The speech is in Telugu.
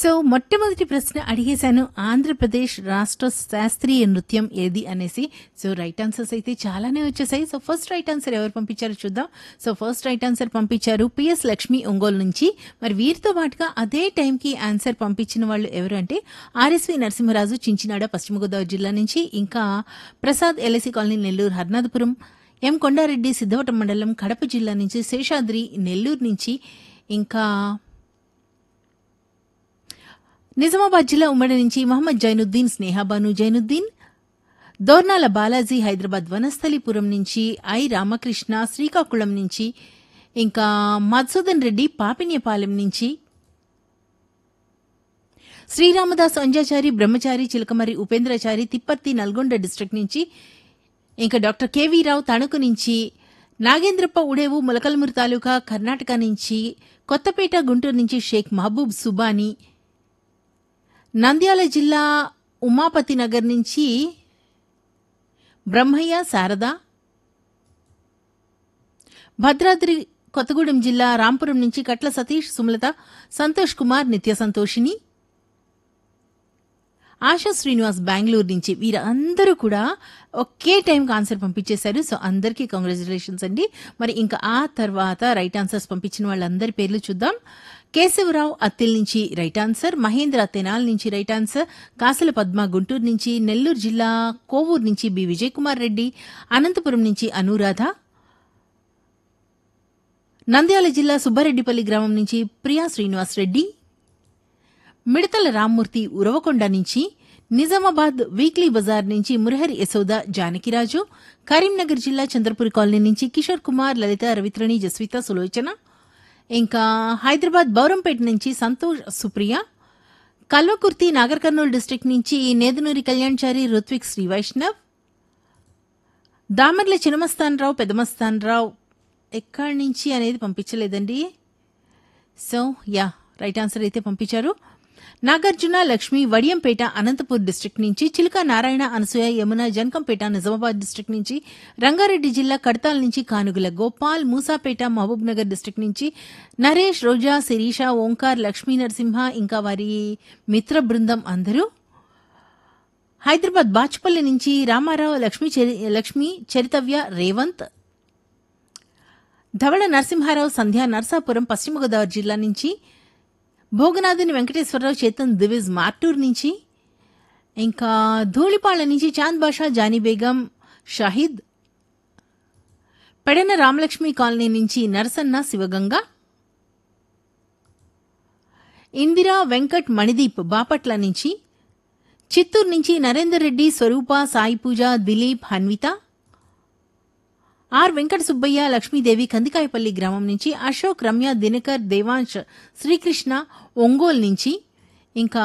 సో మొట్టమొదటి ప్రశ్న అడిగేశాను ఆంధ్రప్రదేశ్ రాష్ట్ర శాస్త్రీయ నృత్యం ఏది అనేసి సో రైట్ ఆన్సర్స్ అయితే చాలానే వచ్చేసాయి సో ఫస్ట్ రైట్ ఆన్సర్ ఎవరు పంపించారో చూద్దాం సో ఫస్ట్ రైట్ ఆన్సర్ పంపించారు పిఎస్ లక్ష్మి ఒంగోలు నుంచి మరి వీరితో పాటుగా అదే టైంకి ఆన్సర్ పంపించిన వాళ్ళు ఎవరు అంటే ఆర్ఎస్వి నరసింహరాజు చించినాడ పశ్చిమ గోదావరి జిల్లా నుంచి ఇంకా Prasad LIC colony Nellore Harnathapuram M Kondareddy Siddhavatam మండలం కడప జిల్లా నుంచి శేషాద్రి నెల్లూరు నుంచి ఇంకా నిజామాబాద్ జిల్లా ఉమ్మడి నుంచి మహమ్మద్ జైనుద్దీన్ స్నేహాబాను జైనుద్దీన్ దోర్నాల బాలాజీ హైదరాబాద్ వనస్థలిపురం నుంచి ఐ రామకృష్ణ శ్రీకాకుళం నుంచి ఇంకా మధుసూదన్ రెడ్డి పాపిన్యపాలెం నుంచి శ్రీరామదాస్ అంజాచారి బ్రహ్మచారి చిలకమరి ఉపేంద్రచారి తిప్పర్తి నల్గొండ డిస్ట్రిక్ట్ నుంచి ఇంకా డాక్టర్ కేవీ రావు తణుకు నుంచి నాగేంద్రప్ప ఉడేవు ములకల్మూరు తాలూకా కర్ణాటక నుంచి కొత్తపేట గుంటూరు నుంచి షేక్ మహబూబ్ సుబానీ నంద్యాల జిల్లా ఉమాపతి నగర్ నుంచి బ్రహ్మయ్య శారద భద్రాద్రి కొత్తగూడెం జిల్లా రాంపురం నుంచి కట్ల సతీష్ సుమలత సంతోష్ కుమార్ నిత్య సంతోషిని ఆశా శ్రీనివాస్ బెంగళూరు నుంచి వీరందరూ కూడా ఒకే టైంకి ఆన్సర్ పంపించేశారు సో అందరికీ కంగ్రాచులేషన్స్ అండి మరి ఇంకా ఆ తర్వాత రైట్ ఆన్సర్స్ పంపించిన వాళ్ళందరి పేర్లు చూద్దాం కేశవరావు అత్తిల్ నుంచి రైట్ ఆన్సర్ మహేంద్ర తెనాల్ నుంచి రైట్ ఆన్సర్ కాసల పద్మ గుంటూరు నుంచి నెల్లూరు జిల్లా కోవూరు నుంచి బి విజయ్ కుమార్ రెడ్డి అనంతపురం నుంచి అనురాధ నంద్యాల జిల్లా సుబ్బారెడ్డిపల్లి గ్రామం నుంచి ప్రియా శ్రీనివాస్ రెడ్డి మిడతల రామ్మూర్తి ఉరవకొండ నుంచి నిజామాబాద్ వీక్లీ బజార్ నుంచి మురహరి యశోద జానకిరాజు కరీంనగర్ జిల్లా చంద్రపురి కాలనీ నుంచి కిషోర్ కుమార్ లలిత రవిత్రణి జస్విత సులోచన ఇంకా హైదరాబాద్ బౌరంపేట నుంచి సంతోష్ సుప్రియ కల్వకుర్తి నాగర్ కర్నూలు డిస్టిక్ నుంచి నేదునూరి కళ్యాణ్చారి రుత్విక్ శ్రీ వైష్ణవ్ దామర్ల చినమస్తాన్ రావు పెదమస్తాన్ రావు ఎక్కడి నుంచి అనేది పంపించలేదండి సో యా రైట్ ఆన్సర్ అయితే పంపించారు నాగార్జున లక్ష్మి వడియంపేట అనంతపూర్ డిస్టిక్ నుంచి చిలుక నారాయణ అనసూయ యమున జనకంపేట నిజామాబాద్ డిస్టిక్ నుంచి రంగారెడ్డి జిల్లా కడతాల్ నుంచి కానుగుల గోపాల్ మూసాపేట మహబూబ్ నగర్ డిస్టిక్ నుంచి నరేష్ రోజా శిరీష ఓంకార్ లక్ష్మీ నరసింహ ఇంకా వారి మిత్ర బృందం అందరూ హైదరాబాద్ బాచుపల్లి నుంచి రామారావు లక్ష్మీ చరి- లక్ష్మీ చరితవ్య రేవంత్ ధవళ నరసింహారావు సంధ్య నర్సాపురం పశ్చిమ గోదావరి జిల్లా నుంచి భోగనాథుని వెంకటేశ్వరరావు చేతన్ దివిజ్ మార్టూర్ నుంచి ఇంకా ధూళిపాళ్ల నుంచి చాంద్ బాషా జానీ బేగం షాహిద్ పెడన రామలక్ష్మి కాలనీ నుంచి నరసన్న శివగంగ ఇందిరా వెంకట్ మణిదీప్ బాపట్ల నుంచి చిత్తూరు నుంచి నరేందర్ రెడ్డి స్వరూప సాయి పూజ దిలీప్ హన్విత ఆర్ వెంకట సుబ్బయ్య లక్ష్మీదేవి కందికాయపల్లి గ్రామం నుంచి అశోక్ రమ్య దినకర్ దేవాంశ్ శ్రీకృష్ణ ఒంగోలు నుంచి ఇంకా